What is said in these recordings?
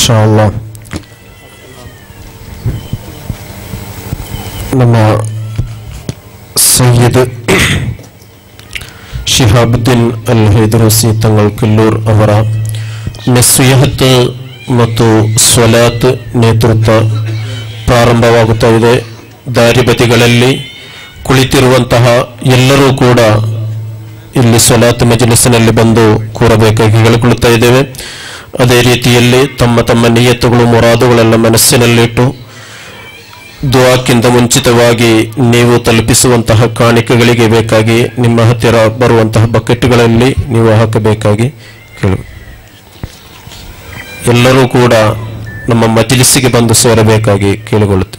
ഇൻഷാല്ല ನಮ್ಮ ಸಯ್ಯದ್ ಶಿಹಾಬುದ್ದೀನ್ ಅಲ್ ಹೈದರೋಸಿ ತಂಗಳ್ ಕಿಲ್ಲೂರ್ ಅವರ ನಸೀಹತ್ ಮತ್ತು ಸ್ವಲಾತ್ ನೇತೃತ್ವ ಪ್ರಾರಂಭವಾಗುತ್ತಾ ಇದೆ ದಾರಿಬದಿಗಳಲ್ಲಿ ಕುಳಿತಿರುವಂತಹ ಎಲ್ಲರೂ ಕೂಡ ಇಲ್ಲಿ ಸ್ವಲಾತ್ ಮಜಲಿಸಿನಲ್ಲಿ ಬಂದು ಕೂರಬೇಕಾಗಿ ಹೇಳಿಕೊಳ್ಳುತ್ತಾ ಇದ್ದೇವೆ ಅದೇ ರೀತಿಯಲ್ಲಿ ತಮ್ಮ ತಮ್ಮ ನಿಯತ್ತುಗಳು ಮುರಾದುಗಳೆಲ್ಲ ಮನಸ್ಸಿನಲ್ಲಿಟ್ಟು ದುವಾಕ್ಕಿಂತ ಮುಂಚಿತವಾಗಿ ನೀವು ತಲುಪಿಸುವಂತಹ ಕಾಣಿಕೆಗಳಿಗೆ ಬೇಕಾಗಿ ನಿಮ್ಮ ಹತ್ತಿರ ಬರುವಂತಹ ಬಕೆಟ್ಗಳಲ್ಲಿ ನೀವು ಹಾಕಬೇಕಾಗಿ ಕೇಳು ಎಲ್ಲರೂ ಕೂಡ ನಮ್ಮ ಮಜಲಿಸಿಗೆ ಬಂದು ಸೇರಬೇಕಾಗಿ ಕೇಳಿಕೊಳ್ಳುತ್ತೇವೆ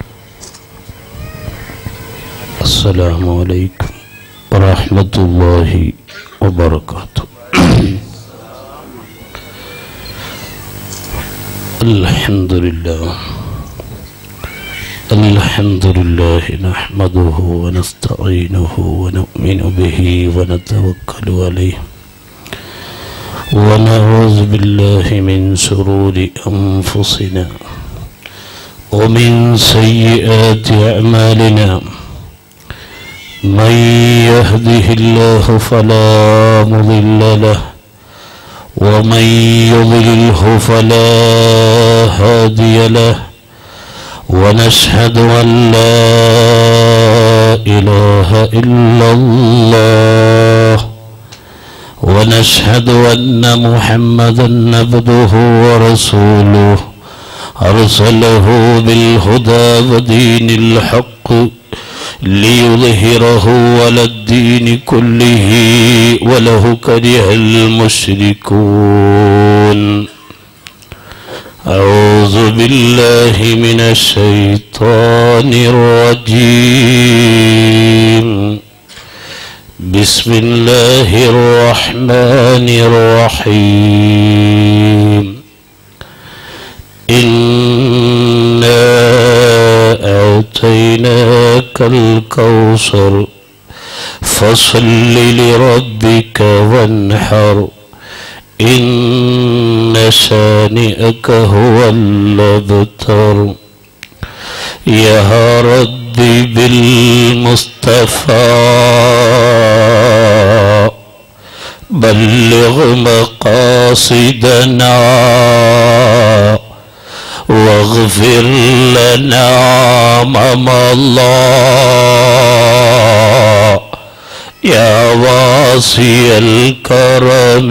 السلام عليكم ورحمة الله وبركاته الحمد لله الحمد لله نحمده ونستعينه ونؤمن به ونتوكل عليه ونعوذ بالله من شرور أنفسنا ومن سيئات أعمالنا من يهده الله فلا مضل له ومن يضلله فلا هادي له ونشهد أن لا إله إلا الله ونشهد أن محمدا عبده ورسوله أرسله بالهدى ودين الحق ليظهره على الدين كله وله كره المشركون أعوذ بالله من الشيطان الرجيم بسم الله الرحمن الرحيم إنا أعطيناك الكوثر فصل لربك وانحر إن شانئك هو الأبتر يا ربي بالمصطفى بلغ مقاصدنا واغفر لنا ما الله يا واسي الكرم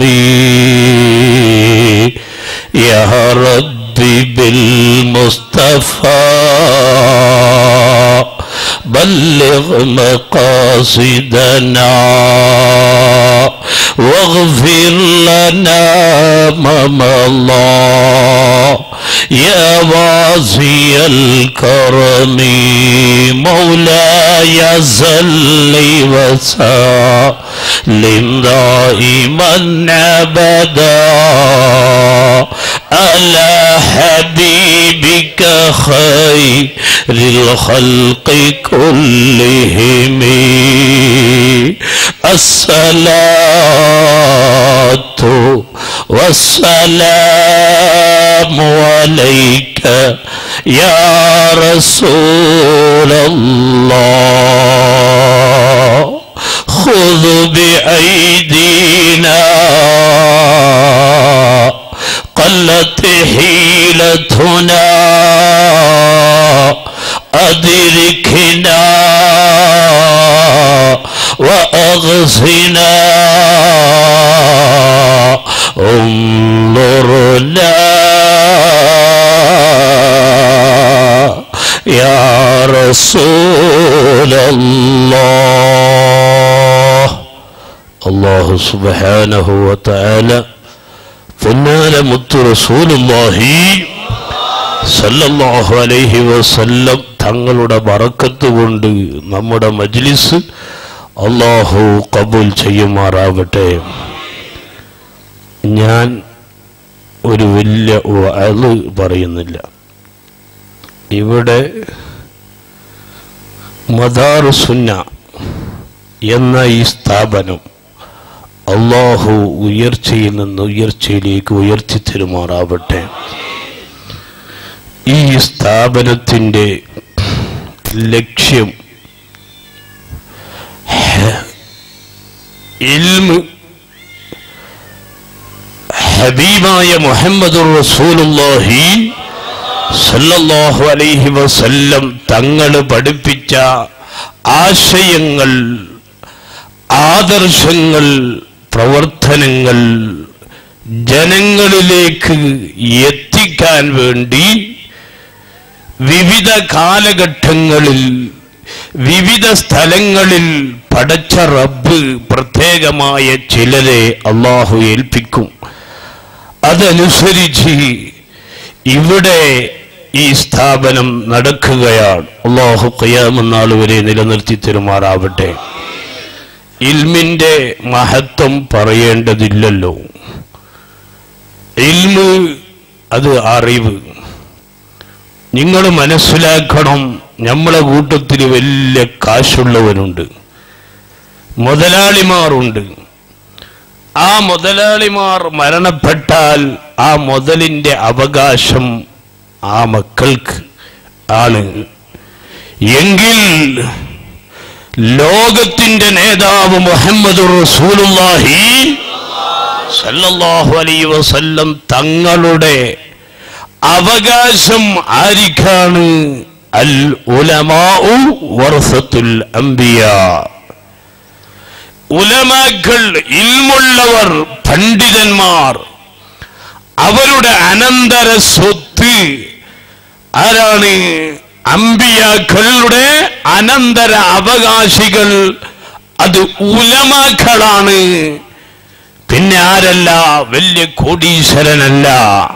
يا ربي بالمصطفى بلغ مقاصدنا واغفر لنا ما الله يا واسي الكرم مولاي صل وسلم دائما ابدا على حبيبك خير الخلق كلهم الصلاة والسلام عليك يا رسول الله خذ بأيدينا قلت حيلتنا أدركنا وأغزنا انظرنا يا رسول الله الله سبحانه وتعالى പൊന്നാല മുത്തു റസൂലുള്ളാഹി സല്ലല്ലാഹു അലൈഹി വസല്ലം തങ്ങളുടെ ബറക്കത്ത് കൊണ്ട് നമ്മുടെ മജ്ലിസ് അള്ളാഹു കബൂൽ ചെയ്യുമാറാവട്ടെ ഞാൻ ഒരു വലിയ അത് പറയുന്നില്ല ഇവിടെ മദാർ സുന്ന എന്ന ഈ സ്ഥാപനം അള്ളാഹു ഉയർച്ചയിൽ നിന്ന് ഉയർച്ചയിലേക്ക് ഉയർത്തി തരുമാറാവട്ടെ ഈ സ്ഥാപനത്തിൻ്റെ ലക്ഷ്യം ഇൽമ് ഹബീബായ മുഹമ്മദുർ റസൂലുള്ളാഹി സല്ലല്ലാഹു അലൈഹി വസല്ലം തങ്ങൾ പഠിപ്പിച്ച ആശയങ്ങൾ ആദർശങ്ങൾ പ്രവർത്തനങ്ങൾ ജനങ്ങളിലേക്ക് എത്തിക്കാൻ വേണ്ടി വിവിധ കാലഘട്ടങ്ങളിൽ വിവിധ സ്ഥലങ്ങളിൽ പടച്ച റബ്ബ് പ്രത്യേകമായ ചിലരെ അള്ളാഹു ഏൽപ്പിക്കും അതനുസരിച്ച് ഇവിടെ ഈ സ്ഥാപനം നടക്കുകയാണ് അള്ളാഹു ഖിയാമനാൾ വരെ നിലനിർത്തി തരുമാറാവട്ടെ ഇൽമിന്റെ മഹത്വം പറയേണ്ടതില്ലല്ലോ ഇൽമ് അത് അറിവ് നിങ്ങൾ മനസ്സിലാക്കണം നമ്മളെ കൂട്ടത്തിൽ വലിയ കാശുള്ളവരുണ്ട് മുതലാളിമാറുണ്ട് ആ മുതലാളിമാർ മരണപ്പെട്ടാൽ ആ മുതലിന്റെ അവകാശം ആ മക്കൾക്ക് ആണ് എങ്കിൽ ലോകത്തിന്റെ നേതാവ് മുഹമ്മദ് റസൂലുള്ളാഹി സല്ലല്ലാഹു അലൈഹി വസല്ലം തങ്ങളുടെ അവകാശം ആരിക്കാണ് അൽ ഉലമാഉ വറസത്തുൽ അംബിയാ ഉലമാക്കൾ ഇൽമുള്ളവർ പണ്ഡിതന്മാർ അവരുടെ അനന്തര സ്വത്ത് ആരാണ് അമ്പിയാക്കളുടെ അനന്തര അവകാശികൾ അത് ഉലമാക്കളാണ് പിന്നെ ആരല്ല വലിയ കോടീശ്വരനല്ല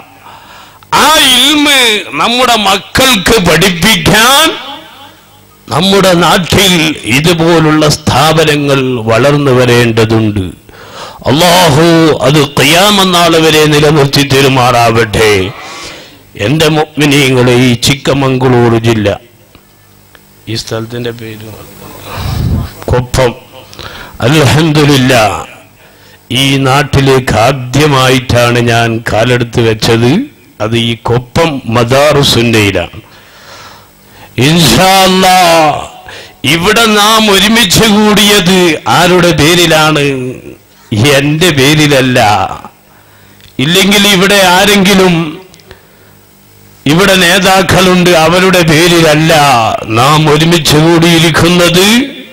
ആ ഇൽമ് നമ്മുടെ മക്കൾക്ക് പഠിപ്പിക്കാൻ നമ്മുടെ നാട്ടിൽ ഇതുപോലുള്ള സ്ഥാപനങ്ങൾ വളർന്നു വരേണ്ടതുണ്ട് അള്ളാഹു അത് കയ്യാമനാൾ വരെ നിലനിർത്തി തരുമാറാവട്ടെ എന്റെ മുഗ്മിനീങ്ങളെ ഈ ചിക്കമംഗളൂർ ജില്ല ഈ സ്ഥലത്തിന്റെ പേര് കൊപ്പം അൽഹംദുലില്ല ഈ നാട്ടിലേക്ക് ആദ്യമായിട്ടാണ് ഞാൻ കാലെടുത്ത് വെച്ചത് അത് ഈ കൊപ്പം മദാറുസുന്നയിലാണ് ഇൻഷാ അല്ലാ ഇവിടെ നാം ഒരുമിച്ച് കൂടിയത് ആരുടെ പേരിലാണ് എന്റെ പേരിലല്ല ഇല്ലെങ്കിൽ ഇവിടെ ആരെങ്കിലും ഇവിടെ നേതാക്കളുണ്ട് അവരുടെ പേരിലല്ല നാം ഒരുമിച്ച് കൂടിയിരിക്കുന്നത്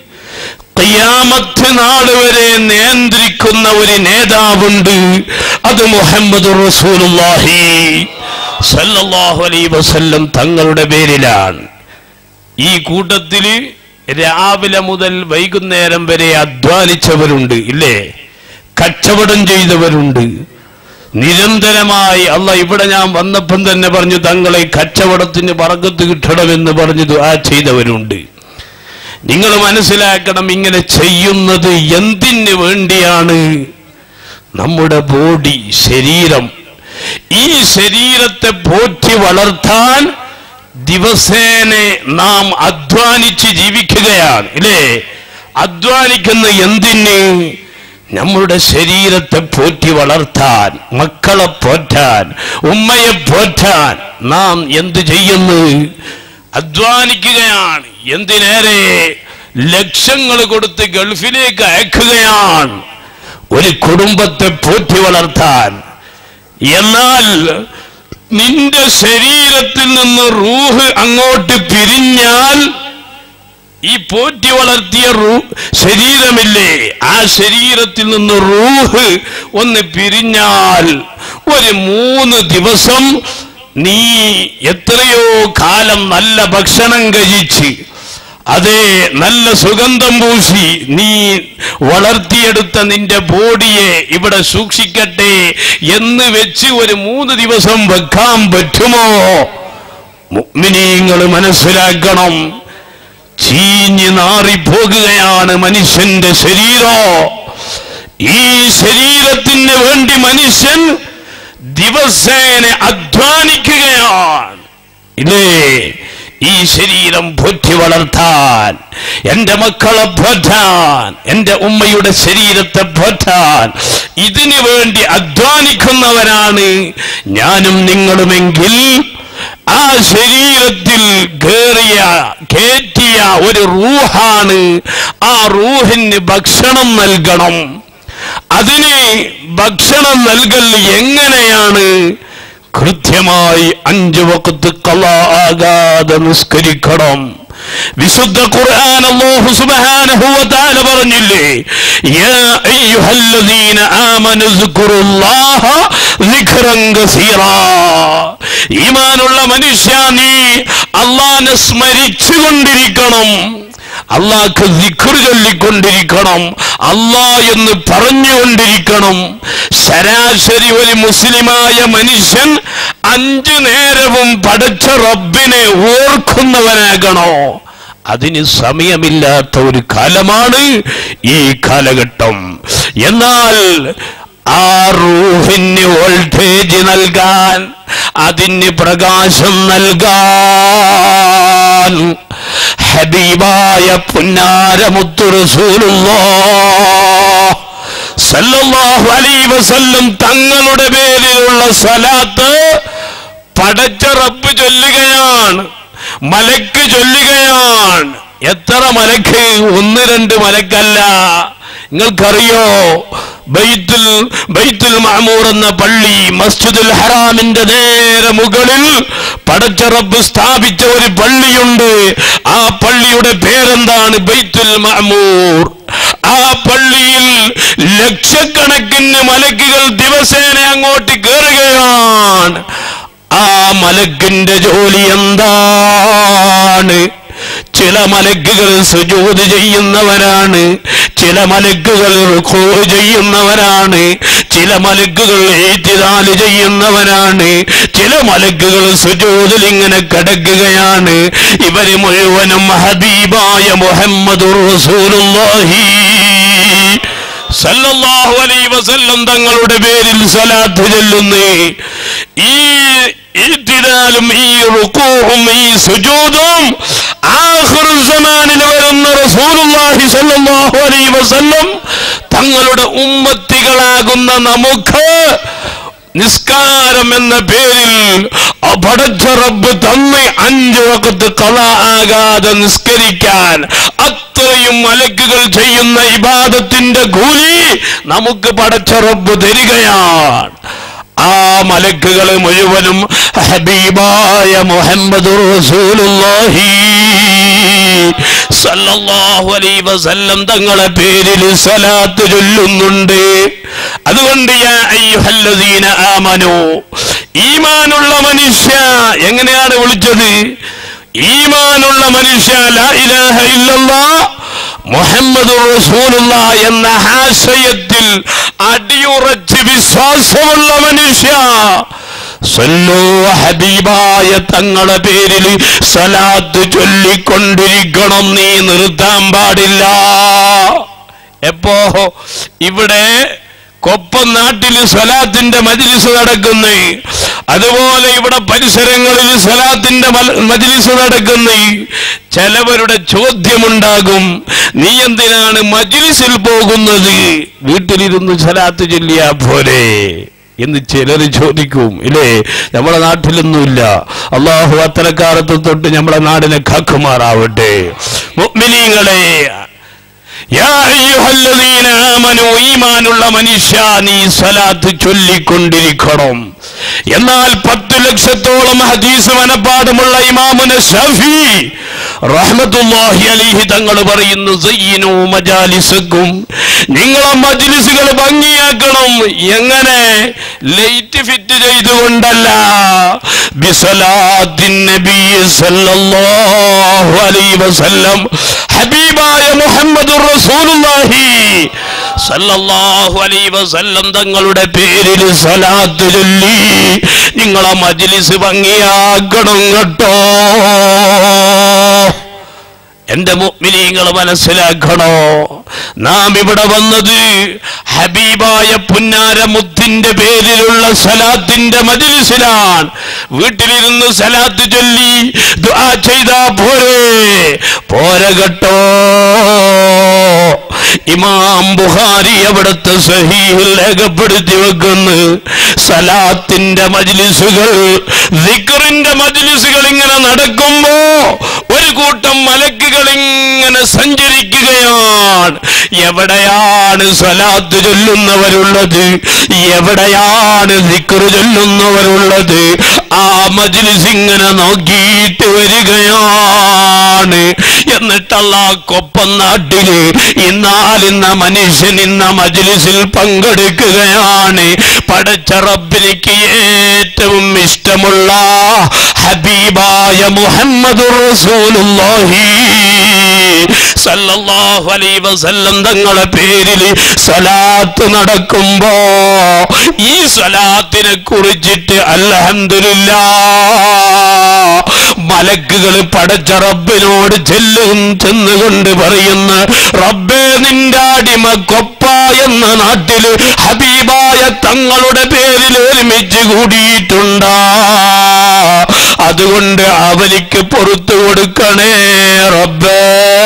ഖിയാമത്ത് നാൾ വരെ നിയന്ത്രിക്കുന്ന ഒരു നേതാവുണ്ട് അത് മുഹമ്മദ് റസൂലുള്ളാഹി സല്ലല്ലാഹു അലൈഹി വസല്ലം തങ്ങളുടെ പേരിലാണ് ഈ കൂട്ടത്തില് രാവിലെ മുതൽ വൈകുന്നേരം വരെ അധ്വാനിച്ചവരുണ്ട് ഇല്ലേ കച്ചവടം ചെയ്തവരുണ്ട് നിരന്തരമായി അല്ല ഇവിടെ ഞാൻ വന്നപ്പം തന്നെ പറഞ്ഞു തങ്ങളെ കച്ചവടത്തിന് പറക്കത്ത് കിട്ടണമെന്ന് പറഞ്ഞു ദുആ ചെയ്തവരുണ്ട് നിങ്ങൾ മനസ്സിലാക്കണം ഇങ്ങനെ ചെയ്യുന്നത് എന്തിന് വേണ്ടിയാണ് നമ്മുടെ ബോഡി ശരീരം ഈ ശരീരത്തെ പോറ്റി വളർത്താൻ ദിവസേന നാം അധ്വാനിച്ച് ജീവിക്കുകയാണ് ഇല്ലേ അധ്വാനിക്കുന്ന എന്തിന് നമ്മുടെ ശരീരത്തെ പോറ്റി വളർത്താൻ മക്കളെ പോറ്റാൻ ഉമ്മയെ പോറ്റാൻ നാം എന്ത് ചെയ്യുന്നു അധ്വാനിക്കുകയാണ് എന്തിനേറെ ലക്ഷങ്ങൾ കൊടുത്ത് ഗൾഫിലേക്ക് അയക്കുകയാണ് ഒരു കുടുംബത്തെ പോറ്റി വളർത്താൻ എന്നാൽ നിന്റെ ശരീരത്തിൽ നിന്ന് റൂഹ് അങ്ങോട്ട് പിരിഞ്ഞാൽ ഈ പോറ്റി വളർത്തിയ റൂ ശരീരമില്ലേ ആ ശരീരത്തിൽ നിന്ന് റൂഹ് ഒന്ന് പിരിഞ്ഞാൽ ഒരു മൂന്ന് ദിവസം നീ എത്രയോ കാലം നല്ല ഭക്ഷണം കഴിച്ച് അതെ നല്ല സുഗന്ധം പൂശി നീ വളർത്തിയെടുത്ത നിന്റെ ബോഡിയെ ഇവിടെ സൂക്ഷിക്കട്ടെ എന്ന് വെച്ച് ഒരു മൂന്ന് ദിവസം വെക്കാൻ പറ്റുമോ മുഗ്മിനീങ്ങൾ മനസ്സിലാക്കണം ചീഞ്ഞ് നാറിപ്പോകുകയാണ് മനുഷ്യന്റെ ശരീരം ഈ ശരീരത്തിന് വേണ്ടി മനുഷ്യൻ ദിവസേന അധ്വാനിക്കുകയാണ് ഇല്ലേ ഈ ശരീരം പോറ്റി വളർത്താൻ എന്റെ മക്കളെ പോറ്റാൻ എന്റെ ഉമ്മയുടെ ശരീരത്തെ പോറ്റാൻ ഇതിനു വേണ്ടി അധ്വാനിക്കുന്നവരാണ് ഞാനും നിങ്ങളുമെങ്കിൽ ആ ശരീരത്തിൽ കേറിയ കേറ്റിയ ഒരു റൂഹാണ് ആ റൂഹിന് ഭക്ഷണം നൽകണം അതിന് ഭക്ഷണം നൽകൽ എങ്ങനെയാണ് കൃത്യമായി അഞ്ചു വക്കത്ത് കലാകാതെ നിസ്കരിക്കണം വിശുദ്ധ ഖുർആൻ അല്ലാഹു സുബ്ഹാനഹു വ തആല പറഞ്ഞില്ലേ യാ അയ്യുഹല്ലദീന ആമനു സ്കുറുല്ലാഹ ദിക്റൻ കസീറാ ഈമാനുള്ള മനുഷ്യ നീ അള്ളാഹനെ സ്മരിച്ചുകൊണ്ടിരിക്കണം അള്ളാഹ്ക്ക് ദിക്ർ ചൊല്ലിക്കൊണ്ടിരിക്കണം അള്ളാ എന്ന് പറഞ്ഞുകൊണ്ടിരിക്കണം ശരാശരി ഒരു മുസ്ലിമായ മനുഷ്യൻ അഞ്ചു നേരവും പടച്ച റബ്ബിനെ ഓർക്കുന്നവനാകണോ അതിന് സമയമില്ലാത്ത ഒരു കാലമാണ് ഈ കാലഘട്ടം എന്നാൽ ആ റൂഹിന് വോൾട്ടേജ് നൽകാൻ അതിന് പ്രകാശം നൽകാൻ ഹബീബായ പുന്നാരമുത്തു റസൂലുള്ളാഹ് സല്ലല്ലാഹു അലൈഹി വസല്ലം തങ്ങളുടെ പേരിലുള്ള സലാത്ത് പടച്ച റബ്ബ് ചൊല്ലുകയാണ് മലക്ക് ചൊല്ലുകയാണ് എത്ര മലക്ക് ഒന്ന് രണ്ട് മലക്കല്ല നിങ്ങൾക്കറിയോ ബൈത്തുൽ ബൈത്തുൽ മഅമൂർ എന്ന പള്ളി മസ്ജിദുൽ ഹറാമിന്റെ നേരെ മുകളിൽ പടച്ച റബ്ബ് സ്ഥാപിച്ച ഒരു പള്ളിയുണ്ട് ആ പള്ളിയുടെ പേരെന്താണ് ബൈത്തുൽ മഅമൂർ ആ പള്ളിയിൽ ലക്ഷക്കണക്കിന് മലക്കുകൾ ദിവസേന അങ്ങോട്ട് കയറുകയാണ് ആ മലക്കിന്റെ ജോലി എന്താണ് ചില മലക്കുകൾ സുജൂത് ചെയ്യുന്നവരാണ് ചില മലക്കുകൾ റുക്കൂ ചെയ്യുന്നവരാണ് ചില മലക്കുകൾ ഏറ്റിദാല് ചെയ്യുന്നവരാണ് ചില മലക്കുകൾ സുജൂതിൽ ഇങ്ങനെ കിടക്കുകയാണ് ഇവര് മുഴുവനും ഹബീബായ മുഹമ്മദ് റസൂലുള്ളാഹി സല്ലല്ലാഹു അലൈഹി വസല്ലം തങ്ങളുടെ പേരിൽ സ്വലാത്ത് ചൊല്ലുന്നു ഈ ഇത്തിനാലും ഈ റുക്കൂഹും ഈ സുജൂദും ആഖിറു സമാനിൽ വരുന്ന റസൂലുള്ളാഹി സ്വല്ലല്ലാഹു അലൈഹി വസല്ലം തങ്ങളുടെ ഉമ്മത്തികളാകുന്ന നമുക്ക് നിസ്കാരം എന്ന പേരിൽ ആ പടച്ച റബ്ബ് തന്ന് അഞ്ചു വക്കത്ത് കള ആകാതെ നിസ്കരിക്കാൻ അത്രയും മലക്കുകൾ ചെയ്യുന്ന ഇബാദത്തിന്റെ കൂലി നമുക്ക് പടച്ച റബ്ബ് തരികയാണ് ആ മലക്കുകൾ മുഴുവനും ഹബീബായ മുഹമ്മദ് റസൂലുള്ളാഹി സല്ലല്ലാഹു അലൈഹി വസല്ലം തങ്ങളെ പേരിൽ സലാത്ത് ചൊല്ലുന്നുണ്ട് അതുകൊണ്ട് യാ അയ്യുഹല്ലദീന ആമനു ഈമാനുള്ള മനുഷ്യ എങ്ങനെയാണ് വിളിച്ചത് ഈമാനുള്ള മനുഷ്യ ലാ ഇലാഹ ഇല്ലല്ലാഹ് മുഹമ്മദ് റസൂലുള്ള എന്ന ആശയത്തിൽ അടിയുറച്ച് വിശ്വാസമുള്ള മനുഷ്യ സല്ലു ഹബീബായ തങ്ങളെ പേരിൽ സലാത്ത് ചൊല്ലിക്കൊണ്ടിരിക്കണം നീ നിർത്താൻ പാടില്ല എപ്പോ ഇവിടെ കൊപ്പം നാട്ടിൽ സ്വലാത്തിന്റെ മജിലിസ് നടക്കുന്നു അതുപോലെ ഇവിടെ പരിസരങ്ങളിൽ സ്വലാത്തിന്റെ മല- മജിലിസ് നടക്കുന്നു ചിലവരുടെ ചോദ്യമുണ്ടാകും നീ എന്തിനാണ് മജിലിസിൽ പോകുന്നത് വീട്ടിലിരുന്ന് സ്വലാത്ത് ചൊല്ലിയാ പോരെ എന്ന് ചിലർ ചോദിക്കും ഇല്ലേ നമ്മളെ നാട്ടിലൊന്നുമില്ല അള്ളാഹു അത്തരക്കാലത്ത് തൊട്ട് നമ്മളെ നാടിനെ കാക്കുമാറാവട്ടെ മുഅ്മിനീങ്ങളെ യാ അയ്യുഹല്ലദീന ആമനൂ ഈമാനുള്ള മനുഷ്യ നീ സലാത്ത് ചൊല്ലിക്കൊണ്ടിരിക്കണം എന്നാൽ പത്തു ലക്ഷത്തോളം ഹദീസ് മനപ്പാടമുള്ള ഇമാമുന ഷഫി റഹ്മത്തുല്ലാഹി അലിഹി തങ്ങൾ പറയുന്നു സയ്യിനു മജാലിസക്കും നിങ്ങളെ മജ്ലിസുകൾ ഭംഗിയാക്കണം എങ്ങനെ ലൈറ്റ് ഫിറ്റ് ചെയ്തുകൊണ്ടല്ല ബിസലാത്തിൻ നബി സല്ലല്ലാഹു അലൈഹി വസല്ലം ഹബീബായ മുഹമ്മദ് റസൂലുള്ളാഹി സല്ലല്ലാഹു അലൈഹി വസല്ലം തങ്ങളുടെ പേരിൽ സലാത്ത് ചൊല്ലി നിങ്ങളെ മജ്ലിസ് ഭംഗിയാക്കണം കേട്ടോ എന്റെ മുഅ്മിനീങ്ങൾ മനസ്സിലാക്കണോ നാം ഇവിടെ വന്നത് ഹബീബായ പുന്നാര മുത്തിന്റെ പേരിലുള്ള സലാത്തിന്റെ മജിലിസിലാണ് വീട്ടിലിരുന്ന് സലാത്ത് ചൊല്ലി ദുആ ചെയ്താ പോരെ പോരെ കേട്ടോ ഇമാം ബുഖാരി അവിടുത്തെ സഹീഹിൽ രേഖപ്പെടുത്തി വെക്കുന്നു സലാത്തിന്റെ മജ്ലിസുകൾ ദിക്റിന്റെ മജ്ലിസുകൾ ഇങ്ങനെ നടക്കുമ്പോ ഒരു കൂട്ടം മലക്കുകൾ ഇങ്ങനെ സഞ്ചരിക്കുകയാണ് എവിടെയാണ് സ്വലാത്ത് ചൊല്ലുന്നവരുള്ളത് എവിടെയാണ് ദിക്റ് ചൊല്ലുന്നവരുള്ളത് ആ മജ്ലിസ് ഇങ്ങനെ നോക്കിയിട്ട് വരികയാണ് എന്നിട്ടല്ല കൊപ്പം നാട്ടില് ഇന്നാലിന്ന മനുഷ്യൻ ഇന്ന മജ്ലിസിൽ പങ്കെടുക്കുകയാണ് പടച്ച റബ്ബിനിക്ക് ഏറ്റവും ഇഷ്ടമുള്ള ഹബീബായ മുഹമ്മദ് റസൂലുള്ളാഹി സല്ലല്ലാഹു അലൈഹി വസല്ലം തങ്ങളെ പേരിൽ സ്വലാത്ത് നടക്കുമ്പോ ഈ സ്വലാത്തിനെ കുറിച്ചിട്ട് അൽഹംദുലില്ലാ മലക്കുകൾ പടച്ച റബ്ബിനോട് ചെല്ലും ചെന്നുകൊണ്ട് പറയുന്ന റബ്ബേ നിന്റെ അടിമ കൊപ്പ എന്ന നാട്ടില് ഹബീബായ തങ്ങളുടെ പേരിൽ ഒരുമിച്ച് കൂടിയിട്ടുണ്ടാ അതുകൊണ്ട് അവനിക്ക് പുറത്തു കൊടുക്കണേ റബ്ബേ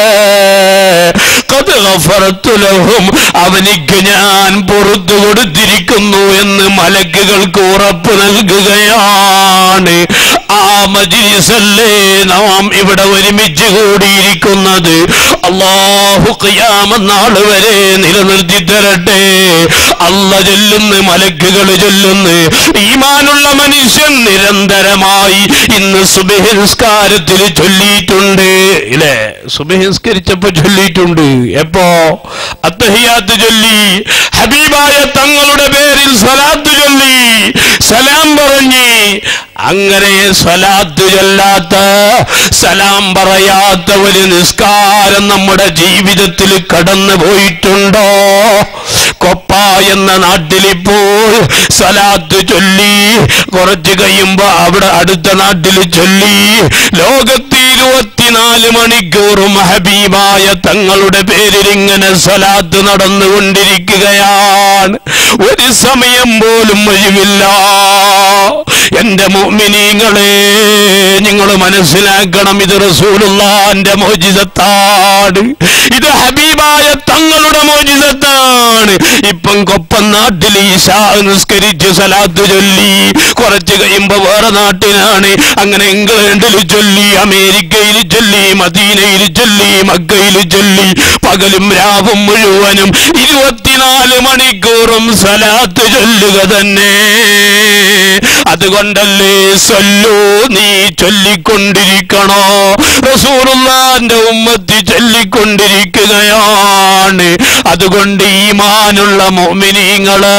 ഖദ് ഗഫറത്തു ലഹും അവനിക്ക് ഞാൻ പുറത്തു കൊടുത്തിരിക്കുന്നു എന്ന് മലക്കുകൾക്ക് ഉറപ്പ് നൽകുകയാണ് ആ മജിലിസല്ലേ നാം ഇവിടെ ഒരുമിച്ച് കൂടിയിരിക്കുന്നത് അള്ളാഹു ഖിയാമനാൾ വരെ നിലനിർത്തി തരട്ടെ അല്ല ചൊല്ലുന്നു മലക്കുകൾ ചൊല്ലുന്നു ഈമാനുള്ള മനുഷ്യൻ നിരന്തരമായി ഇന്ന് സുബഹിസ്കാരത്തിൽ ചൊല്ലിയിട്ടുണ്ട് ഇല്ലേ സുബഹിസ്കരിച്ചപ്പോ ചൊല്ലിയിട്ടുണ്ട് എപ്പോ അത്തഹിയാത്ത് ചൊല്ലി ഹബീബായ തങ്ങളുടെ പേരിൽ സ്വലാത്ത് ചൊല്ലി സലാം പറഞ്ഞ് അങ്ങനെ സ്വലാത്ത് ചൊല്ലാത്ത സലാം പറയാത്ത ഒരു നിസ്കാരം നമ്മുടെ ജീവിതത്തിൽ കടന്നു പോയിട്ടുണ്ടോ കൊപ്പ എന്ന നാട്ടിലിപ്പോൾ സ്വലാത്ത് ചൊല്ലി കുറച്ച് കഴിയുമ്പോ അവിടെ അടുത്ത നാട്ടിൽ ചൊല്ലി ലോകത്ത് ഇരുപത്തിനാല് മണിക്കൂറും ഹബീബായ തങ്ങളുടെ പേരിൽ ഇങ്ങനെ സ്വലാത്ത് നടന്നുകൊണ്ടിരിക്കുകയാണ് ഒരു സമയം പോലും ഒഴിവില്ല എന്റെ മോമിനീങ്ങളെ നിങ്ങൾ മനസ്സിലാക്കണം ഇത് റസൂലുള്ളാന്റെ മോചിതത്താണ് ഇത് ഹബീബായ തങ്ങളുടെ മോചിതത്താണ് ഇപ്പം കൊപ്പം നാട്ടിൽ ഈശാ നിസ്കരിച്ച് സലാത്ത് ചൊല്ലി കുറച്ച് കഴിയുമ്പോ വേറെ നാട്ടിലാണ് അങ്ങനെ ഇംഗ്ലണ്ടിൽ ചൊല്ലി അമേരിക്കയിൽ ചൊല്ലി മദീനയിൽ ചൊല്ലി മക്കയിൽ ചൊല്ലി പകലും രാവും മുഴുവനും ഇരുപത്തിനാല് മണിക്കൂറും സലാത്ത് ചൊല്ലുക തന്നെ അതുകൊണ്ടല്ലേ സൊല്ലു നീ ചൊല്ലിക്കൊണ്ടിരിക്കണോ റസൂറുള്ളാന്റെ ഉമ്മത്തി ചൊല്ലിക്കൊണ്ടിരിക്കുകയാണ് അതുകൊണ്ട് ഈമാനുള്ള മോമിനിങ്ങള്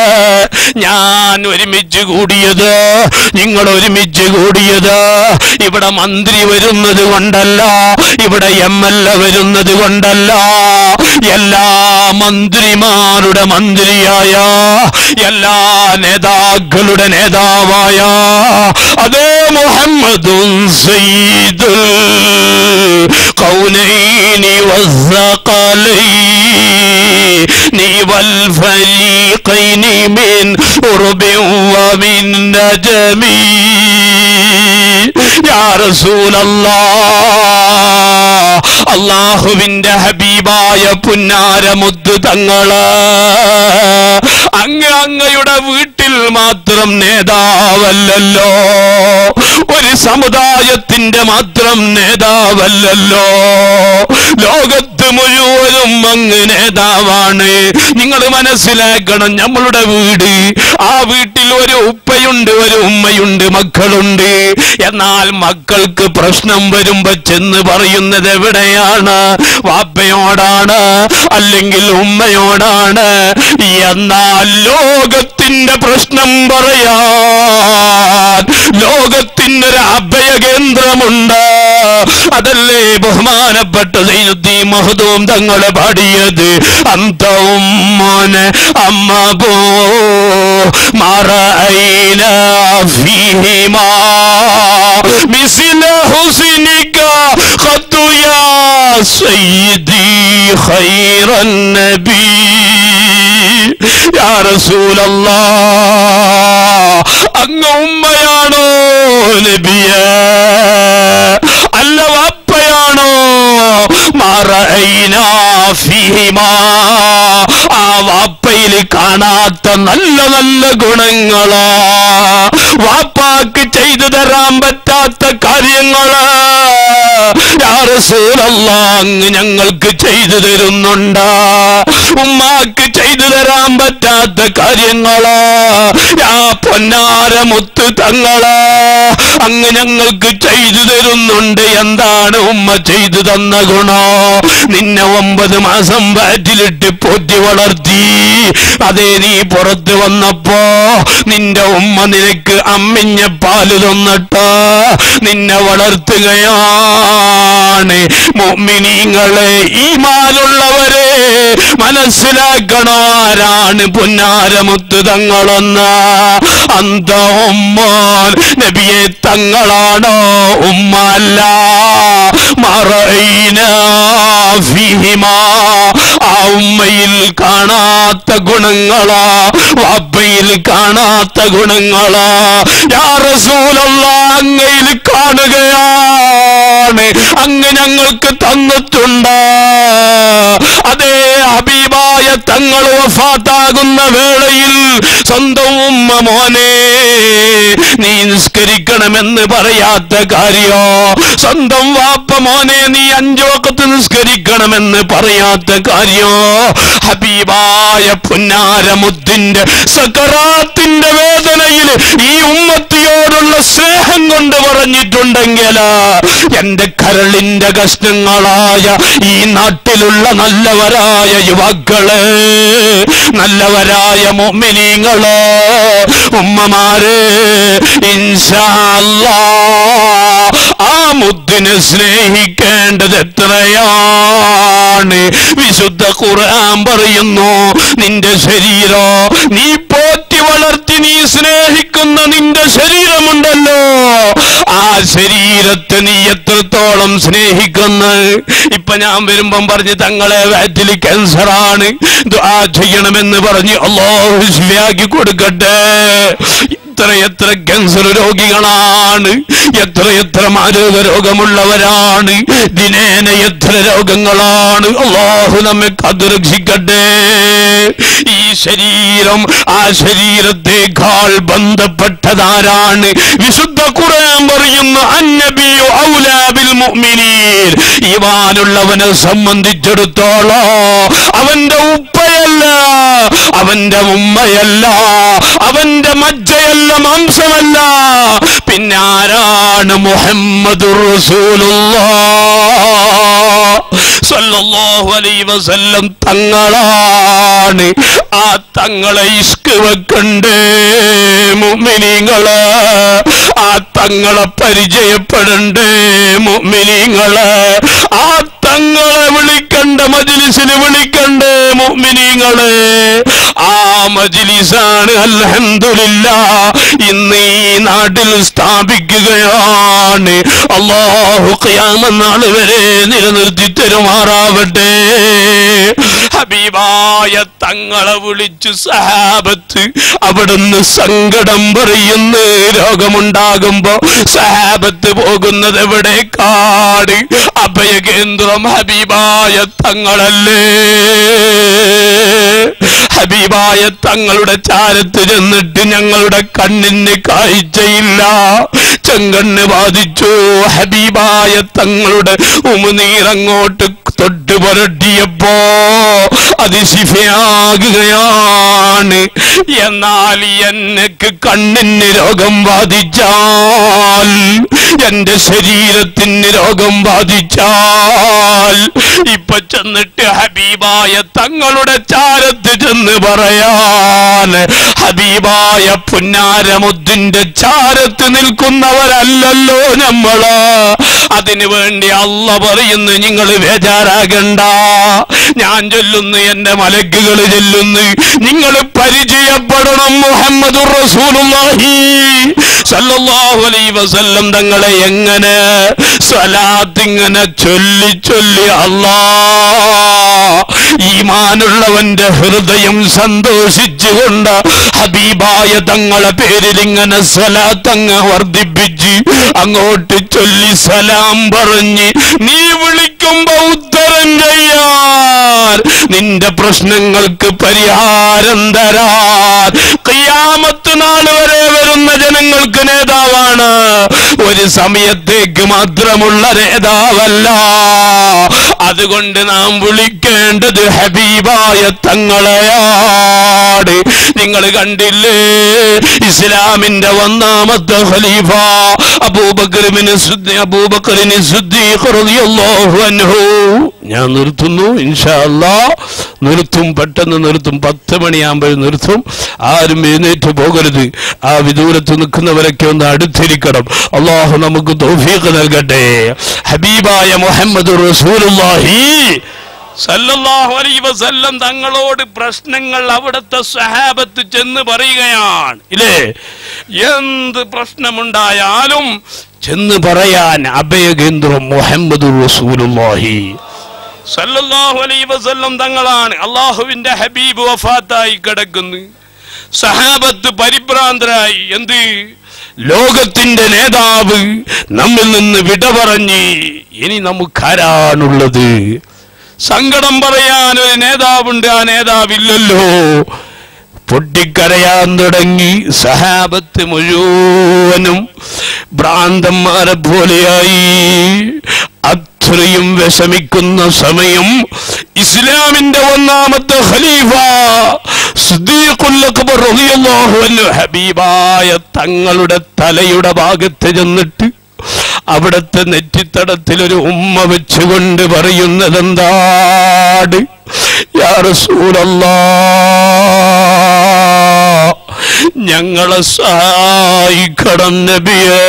ഞാൻ ഒരുമിച്ച് കൂടിയത് നിങ്ങൾ ഒരുമിച്ച് കൂടിയത് ഇവിടെ മന്ത്രി വരുന്നത് കൊണ്ടല്ല ഇവിടെ എം എൽ എ വരുന്നത് കൊണ്ടല്ല എല്ലാ മന്ത്രിമാരുടെ മന്ത്രിയായ എല്ലാ നേതാക്കളുടെ നേതാവായ അതേ മുഹമ്മദും സയ്യിദുൽ കൗനൈനി والثقلين والفريقين من قرب ومن نجم يا رسول الله അള്ളാഹുവിന്റെ ഹബീബായ പുന്നാരമുദ്ദു തങ്ങള് അങ്ങ് അങ്ങയുടെ വീട്ടിൽ മാത്രം നേതാവല്ലല്ലോ ഒരു സമുദായത്തിന്റെ മാത്രം നേതാവല്ലല്ലോ ലോകത്ത് മുഴുവനും അങ്ങ് നേതാവാണ് നിങ്ങൾ മനസ്സിലാക്കണം നമ്മളുടെ വീട് ആ വീട്ടിൽ ഒരു ഉപ്പയുണ്ട് ഒരു ഉമ്മയുണ്ട് മക്കളുണ്ട് എന്നാൽ മക്കൾക്ക് പ്രശ്നം വരുമ്പോ ചെന്ന് പറയുന്നത് എവിടെയാണ് വാപ്പയോടാണ് അല്ലെങ്കിൽ ഉമ്മയോടാണ് എന്നാൽ ലോകത്തിന്റെ പ്രശ്നം പറയാൻ ലോകത്തിന് ഒരു അഭയകേന്ദ്രമുണ്ട് അതല്ലേ ബഹുമാനപ്പെട്ട സൈനുദ്ദീൻ മഹദൂം തങ്ങളെ പാടിയത് അന്ത ഉമ്മോനെ അമ്മ പോ മറയില ഫീഹിമാ മിസില ഹുസ്നിക ഖദ്ദു യാ സയ്യിദി ഖൈറൻ നബി യാ റസൂലല്ലാഹ് അങ്ങ് ഉമ്മയാണോ നബിയേ അല്ല വാപ്പയാണോ മറൈനാ ഫീഹിമാ ആ വാപ്പയിൽ കാണാത്ത നല്ല നല്ല ഗുണങ്ങളാ വാപ്പാക്ക് ചെയ്തു തരാൻ തരാൻ പറ്റാത്ത കാര്യങ്ങള് യാ റസൂലല്ലാ, അങ്ങ് ഞങ്ങൾക്ക് ചെയ്തു തരുന്നുണ്ട് ഉമ്മാക്ക് ചെയ്തു തരാൻ പറ്റാത്ത കാര്യങ്ങള് യാ പൊന്നാര മുത്ത് തങ്ങള് അങ്ങ് ഞങ്ങൾക്ക് ചെയ്തു തരുന്നുണ്ട് എന്താണ് ഉമ്മ ചെയ്തു തന്ന ഗുണോ നിന്നെ ഒമ്പത് മാസം വയറ്റിലിട്ട് പോറ്റി വളർത്തി അതേ നീ പുറത്ത് വന്നപ്പോ നിന്റെ ഉമ്മ നിനക്ക് അമ്മിഞ്ഞ പാല് തന്നിട്ട് നിന്നെ വളർത്തുകയാണ് മുഅ്മിനീങ്ങളെ ഈമാനുള്ളവരെ മനസ്സിലാക്കണോ ആരാണ് പുന്നാരമുത്ത് തങ്ങളെന്ന് അന്ത ഉമ്മാൻ നബിയെ തങ്ങളാണോ ഉമ്മ അല്ല മറൈന ഫീഹിമാ ആ ഉമ്മയിൽ കാണാത്ത ഗുണങ്ങളാ വാപ്പയിൽ കാണാത്ത ഗുണങ്ങളാ യാ റസൂലല്ല അങ്ങയിൽ കാണുകയാണ് അങ്ങ് ഞങ്ങൾക്ക് തന്നിട്ടുണ്ട് അതേ ഹബീബായ തങ്ങൾ വഫാത്താകുന്ന വേളയിൽ സ്വന്തം ഉമ്മ മോനെ നീ നിസ്കരിക്കണമെന്ന് പറയാത്ത കാര്യോ സ്വന്തം വാപ്പ മോനെ നീ അഞ്ചു വക്കത്ത് നിസ്കരിക്കണമെന്ന് പറയാത്ത കാര്യോ ഹബീബായ പുന്നാരമുദ്ദിന്റെ സക്കറാത്തിന്റെ വേദനയിൽ ഈ ഉമ്മത്തിയോടുള്ള സ്നേഹം കൊണ്ട് പറഞ്ഞിട്ടുണ്ടെങ്കിൽ എന്റെ കരളിന്റെ കഷ്ണങ്ങളായ ഈ നാട്ടിലുള്ള നല്ലവരായ യുവാക്കള് നല്ലവരായ മൊമിനീങ്ങള് ഉമ്മമാര് ഇൻഷാ അല്ലാ ആ മുദ്ദിനെ സ്നേഹിക്കേണ്ടത് എത്രയാണ് വിശുദ്ധ ഖുർആൻ പറയുന്നു നിന്റെ ശരീരോ നീ പോറ്റി വളർത്തി നീ സ്നേഹിക്കുന്ന നിന്റെ ശരീരമുണ്ടല്ലോ ആ ശരീരത്തെ നീ എത്രത്തോളം സ്നേഹിക്കുന്നു ഇപ്പൊ ഞാൻ വരുമ്പം പറഞ്ഞ് തങ്ങളെ വയറ്റിൽ ക്യാൻസറാണ് ദുആ ചെയ്യണമെന്ന് പറഞ്ഞ് അള്ളാഹു ശിവയാക്കി കൊടുക്കട്ടെ എത്രയെത്ര ക്യാൻസർ രോഗികളാണ് എത്രയെത്ര മാരക രോഗമുള്ളവരാണ് ദിനേന എത്ര രോഗങ്ങളാണ് അള്ളാഹു നമ്മെ കതുരക്ഷിക്കട്ടെ ഈ ശരീരം ആ ശരീരത്തേക്കാൾ ബന്ധപ്പെട്ടതാരാണ് വിശുദ്ധ ഖുർആൻ പറയുന്നു അന്നബിയു ഔലാബിൽ മുഅ്മിനീൻ ഈമാനുള്ളവനെ സംബന്ധിച്ചിടത്തോളം അവന്റെ ഉപ്പയല്ല അവന്റെ ഉമ്മയല്ല അവന്റെ മജ്ജയല്ല മാംസമല്ല പിന്നെ ആരാണ് മുഹമ്മദ് സല്ലല്ലാഹു അലൈഹി വസല്ലം തങ്ങളാണ് ആ തങ്ങളെ ഇഷ്ക് വെക്കണ്ടേ മുഅ്മിനീങ്ങള് ആ തങ്ങളെ പരിചയപ്പെടണ്ടേ മുഅ്മിനീങ്ങള് ആ തങ്ങളെ വിളിക്കണ്ട മജ്ലിസിന് വിളിക്കണ്ടേ മുഅ്മിനീങ്ങള് ആ മജ്ലിസാണ് അൽഹംദുലില്ല ഇന്ന് ഈ നാട്ടിൽ സ്ഥാപിക്കുകയാണ് അള്ളാഹു ഖിയാമനാൾ വരെ നിലനിർത്തി തരുമാറാവട്ടെ ഹബീബായ തങ്ങളെ വിളിച്ചു സഹാബത്ത് അവിടുന്ന് സങ്കടം പറയുന്നു രോഗമുണ്ടാകുമ്പോ സഹാബത്ത് പോകുന്നത് എവിടെ കാട് അഭയകേന്ദ്രം ഹബീബായ തങ്ങളല്ലേ ഹബീബായ തങ്ങളുടെ ചാരത്ത് ചെന്നിട്ട് ഞങ്ങളുടെ കണ്ണിന് കാഴ്ചയില്ല ചെങ്കണ്ണ് ബാധിച്ചു ഹബീബായ തങ്ങളുടെ ഉമുനീറങ്ങോട്ട് തൊട്ട് പുരട്ടിയപ്പോ അത് ശിഫയാകുകയാണ് എന്നാൽ എന്നക്ക് കണ്ണിന് രോഗം ബാധിച്ചാൽ എന്റെ ശരീരത്തിന് രോഗം ബാധിച്ചാൽ ഇപ്പൊ ചെന്നിട്ട് ഹബീബായ തങ്ങളുടെ ചാരത്ത് ചെന്ന് പറയാൻ ഹബീബായ പുന്നാരമുദ്ദിന്റെ ചാരത്ത് നിൽക്കുന്നവരല്ലല്ലോ നമ്മള് അതിനു വേണ്ടി അല്ല പറയുന്നു നിങ്ങൾ ബേജാറാകണ്ട ഞാൻ ചൊല്ലുന്നു എന്റെ മലക്കുകൾ ചൊല്ലുന്നു നിങ്ങൾ പരിചയപ്പെടണം മുഹമ്മദ് റസൂലുള്ളാഹി സല്ലല്ലാഹു അലൈഹി വസല്ലം തങ്ങളെ എങ്ങനെ സ്വലാത്ത് ഇങ്ങനെ ചൊല്ലി ചൊല്ലി അല്ലാ ഈമാനുള്ളവന്റെ ഹൃദയം സന്തോഷിച്ചുകൊണ്ട് ഹബീബായ തങ്ങളെ പേരിൽ ഇങ്ങനെ സ്വലാത്തങ്ങ് വർദ്ധിപ്പിച്ച് അങ്ങോട്ട് ചൊല്ലി സലാം പറഞ്ഞ് നീ വിളിക്കുമ്പോ ഉത്തരം ചെയ്യാൻ തരാൻ നിന്റെ പ്രശ്നങ്ങൾക്ക് പരിഹാരം തരാൻ ഖിയാമത്ത് നാൾ വരെ വരുന്ന ജനങ്ങൾക്ക് നേതാവാണ് ഒരു സമയത്തേക്ക് മാത്രമുള്ള നേതാവല്ല അതുകൊണ്ട് നാം വിളിക്കേണ്ടത് ഹബീബായ തങ്ങളെയാണ് നിങ്ങൾ കണ്ടില്ലേ ഇസ്ലാമിന്റെ ഒന്നാമത്തെ ഖലീഫ അബൂബക്കറിന് അബൂബക്കറിന് ഞാൻ നിർത്തുന്നു ഇൻഷാ അല്ലാ നിർത്തും പെട്ടെന്ന് നിർത്തും പത്ത് മണിയാകുമ്പോൾ നിർത്തും ആരും എഴുന്നേറ്റ് പോകരുത് ആ വിദൂരത്ത് നിൽക്കുന്നവരൊക്കെ ഒന്ന് അടുത്തിരിക്കണം അള്ളാഹു നമുക്ക് തൗഫീഖ് നൽകട്ടെ ഹബീബായ മുഹമ്മദ് റസൂലുള്ളാഹി സല്ലല്ലാഹു അലൈഹി വസല്ലം തങ്ങളോട് പ്രശ്നങ്ങൾ അവിടുത്തെ സഹാബത്ത് ചെന്ന് പറയുകയാണ് ഇല്ലേ എന്ത് പ്രശ്നമുണ്ടായാലും ചെന്ന് പറയാൻ അഭയകേന്ദ്രം മുഹമ്മദ് റസൂലുള്ളാഹി സല്ലല്ലാഹു അലൈഹി വസല്ലം തങ്ങളാണ് അള്ളാഹുവിന്റെ ഹബീബ് വഫാത്തായി കിടക്കുന്നു സഹാബത്ത് പരിഭ്രാന്തരായി എന്ത് ലോകത്തിന്റെ നേതാവ് നമ്മിൽ നിന്ന് വിട പറഞ്ഞ് ഇനി നമുക്കാരാണുള്ളത് സങ്കടം പറയാൻ ഒരു നേതാവുണ്ട് ആ നേതാവില്ലല്ലോ പൊട്ടിക്കരയാൻ തുടങ്ങി സഹാബത്ത് മുഴുവനും ഭ്രാന്തന്മാരെ പോലെയായി അത്രയും വിഷമിക്കുന്ന സമയം ഇസ്ലാമിന്റെ ഒന്നാമത്തെ ഖലീഫ സിദ്ദീഖുൽ അക്ബർ റളിയല്ലാഹു അൻഹു ഹബീബായ തങ്ങളുടെ തലയുടെ ഭാഗത്ത് ചെന്നിട്ട് അവിടുത്തെ നെറ്റിത്തടത്തിൽ ഒരു ഉമ്മ വെച്ചുകൊണ്ട് പറയുന്നത് എന്താണ് യാ റസൂലല്ലാ ഞങ്ങളെ സഹായിക്കണം നബിയേ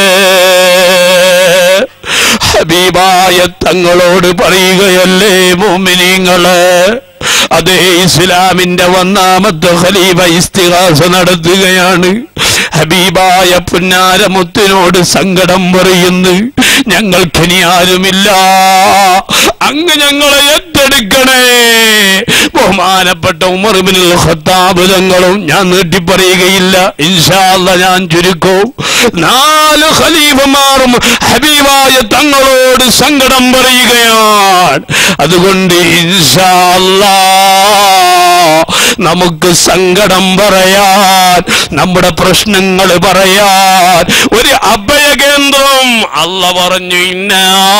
ഹബീബായ തങ്ങളോട് പറയുകയല്ലേ മോമിനിങ്ങള് അതേ ഇസ്ലാമിന്റെ ഒന്നാമത്തെ ഖലീഫ ഇസ്തിഹാസ നടത്തുകയാണ് ഹബീബായ പുന്നാരമുത്തിനോട് സങ്കടം പറയുന്നു ഞങ്ങൾക്കിനി ആരുമില്ല അങ്ങ് ഞങ്ങളെ ഏറ്റെടുക്കണേ ബഹുമാനപ്പെട്ട ഉമർബിനുൽ ഖത്താബ് തങ്ങളും ഞാൻ നീട്ടിപ്പറയുകയില്ല ഇൻഷാല്ല ഞാൻ ചുരുക്കവും നാല് ഖലീഫമാറും ഹബീബായ തങ്ങളോട് സങ്കടം പറയുകയാണ് അതുകൊണ്ട് ഇൻഷാല്ലാ നമുക്ക് സങ്കടം പറയാൻ നമ്മുടെ പ്രശ്നങ്ങൾ പറയാൻ ഒരു അഭയകേന്ദ്രം അല്ല പറഞ്ഞു ഇന്ന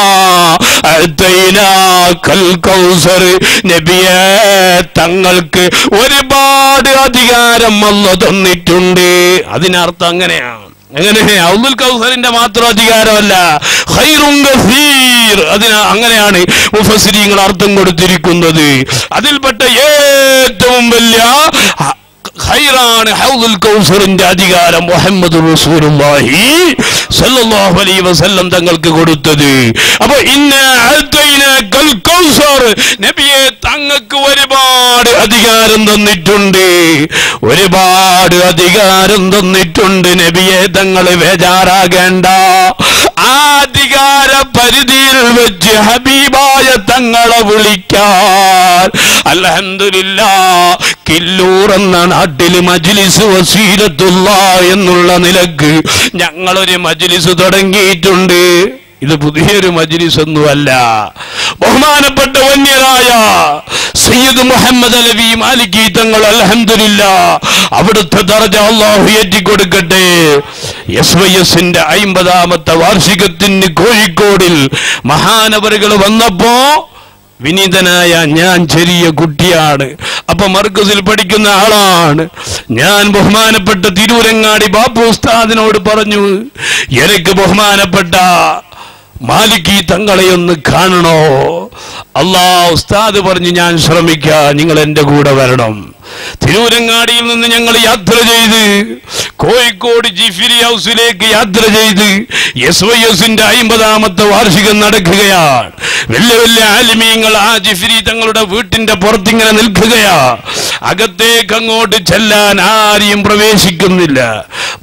കൗസർ നബിയെ തങ്ങൾക്ക് ഒരുപാട് അധികാരം അല്ല തന്നിട്ടുണ്ട് അതിനർത്ഥം അങ്ങനെയാണ് എങ്ങനെ അബ്ദുൽ കൗസറിന്റെ മാത്രം അധികാരമല്ല ഖൈറുൻ ഗഫീർ അതിന് അങ്ങനെയാണ് മുഫസ്സിരീങ്ങൾ അർത്ഥം കൊടുത്തിരിക്കുന്നത് അതിൽപ്പെട്ട ഏറ്റവും വലിയ ഹ- ഖൈറാണ് ഹൗദുൽ കൗസറിന്റെ അധികാരം മുഹമ്മദ് റസൂലുള്ളാഹി സല്ലല്ലാഹു അലൈഹി വസല്ലം തങ്ങൾക്ക് കൊടുത്തത് അപ്പൊ ഇന്ന അഅ്തൈനാക്കൽ കൗസർ നബിയെ തങ്ങൾക്ക് ഒരുപാട് അധികാരം തന്നിട്ടുണ്ട് ഒരുപാട് അധികാരം തന്നിട്ടുണ്ട് നബിയെ തങ്ങൾ ബേജാറാകേണ്ട ആ അധികാര പരിധിയിൽ വെച്ച് ഹബീബായ തങ്ങളെ വിളിക്കാൻ അൽഹംദുലില്ല കില്ലൂർ എന്ന നാട്ടിൽ മജ്ലിസ് വസീലത്തുള്ള എന്നുള്ള നിലക്ക് ഞങ്ങളൊരു മജ്ലിസ് തുടങ്ങിയിട്ടുണ്ട് ഇത് പുതിയൊരു മജ്ലിസ് ഒന്നുമല്ല ബഹുമാനപ്പെട്ട വന്യരായ സയ്യിദ് മുഹമ്മദ് അലവി മാലിക്കി തങ്ങൾ അൽഹംദുലില്ല അവിടുത്തെ ദർജ അള്ളാഹു ഏറ്റിക്കൊടുക്കട്ടെ എസ് വൈ എസിന്റെ അയിമ്പതാമത്തെ വാർഷികത്തിന് കോഴിക്കോടിൽ മഹാനവറുകൾ വന്നപ്പോ വിനീതനായ ഞാൻ ചെറിയ കുട്ടിയാണ് അപ്പൊ മർക്കസിൽ പഠിക്കുന്ന ആളാണ് ഞാൻ ബഹുമാനപ്പെട്ട തിരൂരങ്ങാടി ബാപ്പു ഉസ്താദിനോട് പറഞ്ഞു എനിക്ക് ബഹുമാനപ്പെട്ട മാലിക്കി തങ്ങളെ ഒന്ന് കാണണോ അല്ലാ ഉസ്താദ് പറഞ്ഞു ഞാൻ ശ്രമിക്കാം നിങ്ങൾ എന്റെ കൂടെ വരണം തിരൂരങ്ങാടിയിൽ നിന്ന് ഞങ്ങൾ യാത്ര ചെയ്ത് കോഴിക്കോട് ജിഫിരി ഹൗസിലേക്ക് യാത്ര ചെയ്ത് എസ് വൈ എസിന്റെ അയിമ്പതാമത്തെ വാർഷികം നടക്കുകയാണ് വലിയ വലിയ ആലിമീങ്ങൾ ആ ജിഫിരി തങ്ങളുടെ വീട്ടിന്റെ പുറത്തിങ്ങനെ നിൽക്കുകയാ അകത്തേക്ക് അങ്ങോട്ട് ചെല്ലാൻ ആരെയും പ്രവേശിക്കുന്നില്ല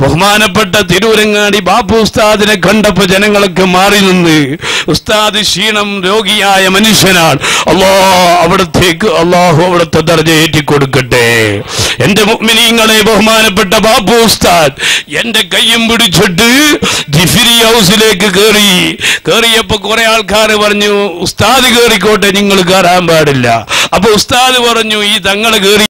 ബഹുമാനപ്പെട്ട തിരൂരങ്ങാടി ബാപ്പു ഉസ്താദിനെ കണ്ടപ്പോ ജനങ്ങളൊക്കെ മാറി നിന്ന് ഉസ്താദ് ക്ഷീണം രോഗിയായ മനുഷ്യനാണ് അല്ലോ അവിടത്തേക്ക് അള്ളാഹു അവിടുത്തെ ദർജ ഏറ്റിക്കൊടുക്കട്ടെ എന്റെ മുഅ്മിനീങ്ങളെ ബഹുമാനപ്പെട്ട ബാപ്പു ഉസ്താദ് എന്റെ കയ്യും പിടിച്ചിട്ട് ജിഫിരി ഹൗസിലേക്ക് കയറി കയറിയപ്പോ കുറെ ആൾക്കാർ പറഞ്ഞു ഉസ്താദ് കയറിക്കോട്ടെ നിങ്ങൾ കയറാൻ പാടില്ല അപ്പൊ ഉസ്താദ് പറഞ്ഞു ഈ തങ്ങൾ കയറി